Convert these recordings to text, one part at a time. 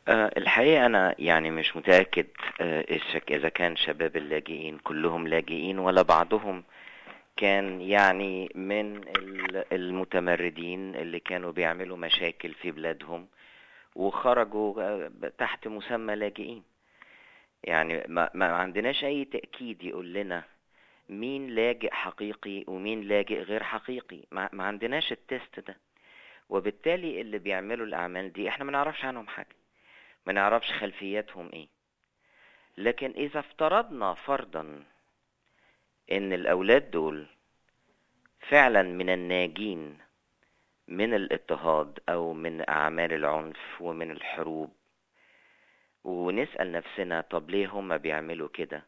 آه، الحقيقة أنا يعني مش متأكد آه، إيش- إذا كان شباب اللاجئين كلهم لاجئين ولا بعضهم كان يعني من ال- المتمردين اللي كانوا بيعملوا مشاكل في بلادهم وخرجوا آه، تحت مسمى لاجئين يعني ما, ما عندناش أي تأكيد يقول لنا مين لاجئ حقيقي ومين لاجئ غير حقيقي ما, ما عندناش التست ده وبالتالي اللي بيعملوا الأعمال دي احنا ما نعرفش عنهم حاجة ما نعرفش خلفياتهم ايه لكن اذا افترضنا فرضا ان الاولاد دول فعلا من الناجين من الاضطهاد او من اعمال العنف ومن الحروب ونسأل نفسنا طب ليه هم بيعملوا كده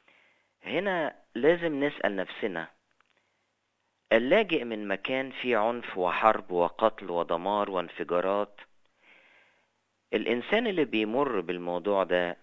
هنا لازم نسأل نفسنا اللاجئ من مكان فيه عنف وحرب وقتل ودمار وانفجارات الإنسان اللي بيمر بالموضوع ده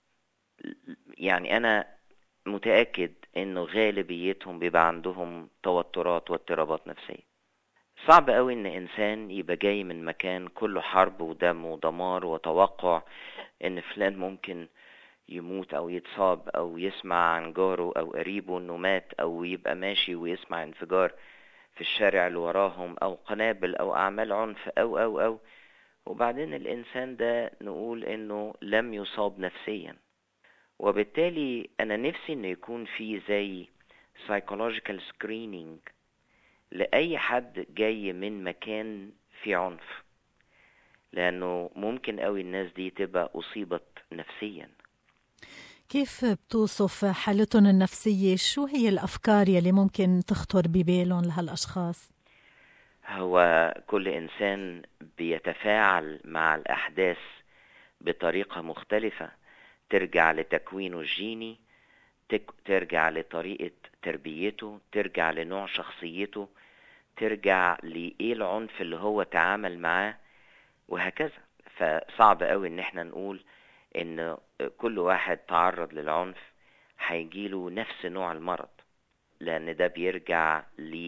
يعني أنا متأكد إنه غالبيتهم بيبقى عندهم توترات واضطرابات نفسية صعب قوي إن إنسان يبقى جاي من مكان كله حرب ودم ودمار وتوقع إن فلان ممكن يموت أو يتصاب أو يسمع عن جاره أو قريبه إنه مات أو يبقى ماشي ويسمع انفجار في الشارع اللي وراهم أو قنابل أو أعمال عنف أو أو أو وبعدين الإنسان ده نقول إنه لم يصاب نفسيا وبالتالي أنا نفسي إنه يكون في زي psychological screening لأي حد جاي من مكان فيه عنف لأنه ممكن قوي الناس دي تبقى أصيبت نفسيا كيف بتوصف حالتهم النفسية شو هي الأفكار يلي ممكن تخطر ببالهم لهالأشخاص هو كل إنسان بيتفاعل مع الأحداث بطريقة مختلفة ترجع لتكوينه الجيني تك- ترجع لطريقة تربيته ترجع لنوع شخصيته ترجع لإيه العنف اللي هو تعامل معاه وهكذا فصعب قوي ان احنا نقول ان كل واحد تعرض للعنف هيجيله نفس نوع المرض لان ده بيرجع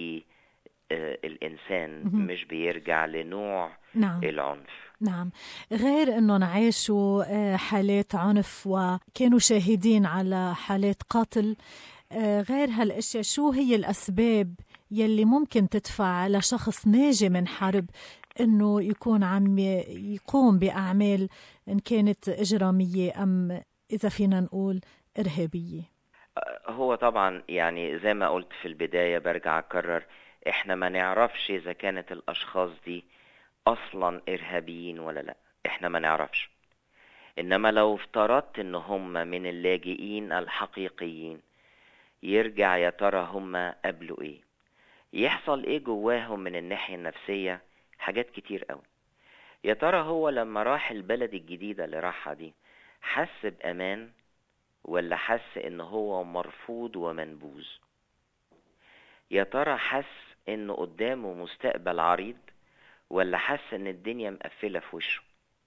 للإنسان مهم. مش بيرجع لنوع نعم العنف نعم غير انهم عاشوا آه، حالات عنف وكانوا شاهدين على حالات قتل آه، غير هالاشياء شو هي الاسباب يلي ممكن تدفع لشخص ناجي من حرب انه يكون عم يقوم باعمال ان كانت اجراميه ام اذا فينا نقول ارهابيه هو طبعا يعني زي ما قلت في البداية برجع أكرر احنا ما نعرفش إذا كانت الأشخاص دي أصلا إرهابيين ولا لأ احنا ما نعرفش إنما لو افترضت إن هم من اللاجئين الحقيقيين يرجع يا ترى هم قبلوا إيه يحصل إيه جواهم من الناحية النفسية حاجات كتير قوي يا ترى هو لما راح البلد الجديدة اللي راحها دي حس بأمان ولا حس ان هو مرفوض ومنبوذ يا ترى حس انه قدامه مستقبل عريض ولا حس ان الدنيا مقفلة في وشه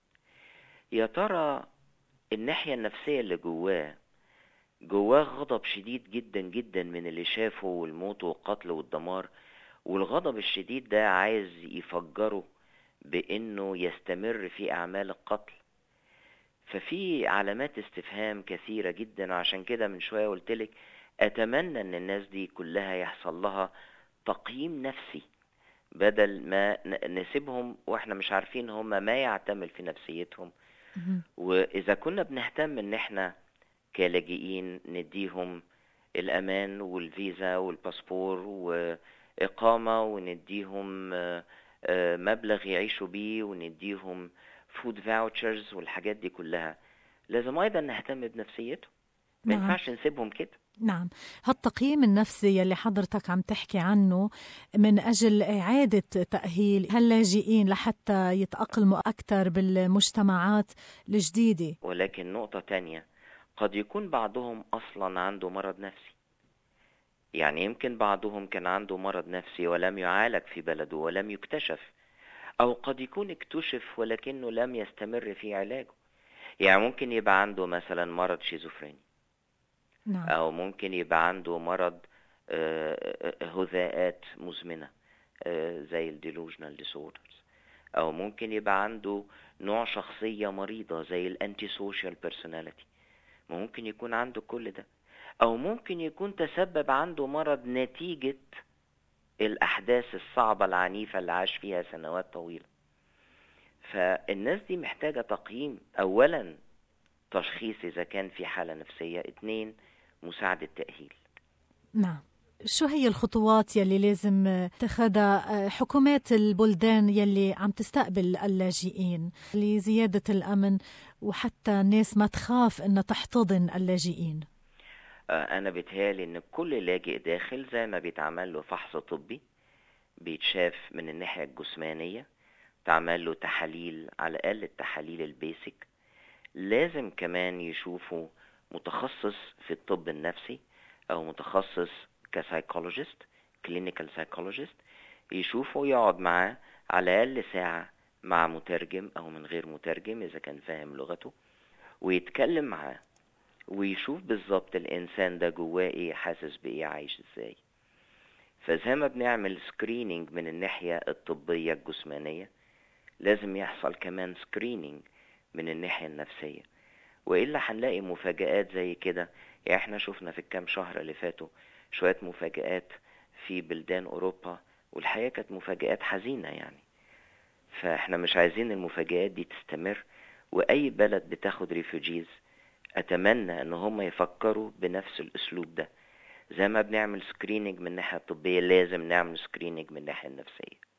يا ترى الناحية النفسية اللي جواه جواه غضب شديد جدا جدا من اللي شافه والموت والقتل والدمار والغضب الشديد ده عايز يفجره بانه يستمر في اعمال القتل ففي علامات استفهام كثيرة جدا وعشان كده من شوية قلتلك أتمنى إن الناس دي كلها يحصل لها تقييم نفسي بدل ما ن- نسيبهم واحنا مش عارفين هم ما يعتمل في نفسيتهم مهم. وإذا كنا بنهتم إن احنا كلاجئين نديهم الأمان والفيزا والباسبور وإقامة ونديهم آه، آه، مبلغ يعيشوا بيه ونديهم فود فاوتشرز والحاجات دي كلها لازم أيضا نهتم بنفسيتهم ما نعم. ينفعش نسيبهم كده نعم هالتقييم النفسي يلي حضرتك عم تحكي عنه من أجل إعادة تأهيل هاللاجئين لحتى يتأقلموا أكثر بالمجتمعات الجديدة ولكن نقطة تانية قد يكون بعضهم أصلا عنده مرض نفسي يعني يمكن بعضهم كان عنده مرض نفسي ولم يعالج في بلده ولم يكتشف أو قد يكون اكتشف ولكنه لم يستمر في علاجه يعني ممكن يبقى عنده مثلا مرض شيزوفريني نعم أو ممكن يبقى عنده مرض آه، آه، هذاءات مزمنة آه، زي الديلوجنال ديسوردرز او ممكن يبقى عنده نوع شخصية مريضة زي الانتي سوشيال بيرسوناليتي ممكن يكون عنده كل ده او ممكن يكون تسبب عنده مرض نتيجة الاحداث الصعبة العنيفة اللي عاش فيها سنوات طويلة فالناس دي محتاجة تقييم اولا تشخيص اذا كان في حالة نفسية اتنين مساعدة تأهيل نعم شو هي الخطوات يلي لازم تخذها حكومات البلدان يلي عم تستقبل اللاجئين لزيادة الأمن وحتى الناس ما تخاف أنها تحتضن اللاجئين أنا بتهيألي إن كل لاجئ داخل زي ما بيتعمل له فحص طبي بيتشاف من الناحية الجسمانية تعمل له تحاليل على الأقل التحاليل البيسك لازم كمان يشوفوا متخصص في الطب النفسي أو متخصص كسايكولوجيست كلينيكال سايكولوجيست يشوفه يقعد معاه على الأقل ساعة مع مترجم أو من غير مترجم إذا كان فاهم لغته ويتكلم معاه ويشوف بالظبط الإنسان ده جواه إيه حاسس بإيه عايش إزاي فزي ما بنعمل سكرينينج من الناحية الطبية الجسمانية لازم يحصل كمان سكرينينج من الناحية النفسية وإلا هنلاقي مفاجآت زي كده يعني احنا شفنا في الكام شهر اللي فاتوا شوية مفاجآت في بلدان أوروبا والحقيقة كانت مفاجآت حزينة يعني فاحنا مش عايزين المفاجآت دي تستمر وأي بلد بتاخد ريفوجيز أتمنى إن هم يفكروا بنفس الأسلوب ده زي ما بنعمل سكريننج من الناحية الطبية لازم نعمل سكريننج من الناحية النفسية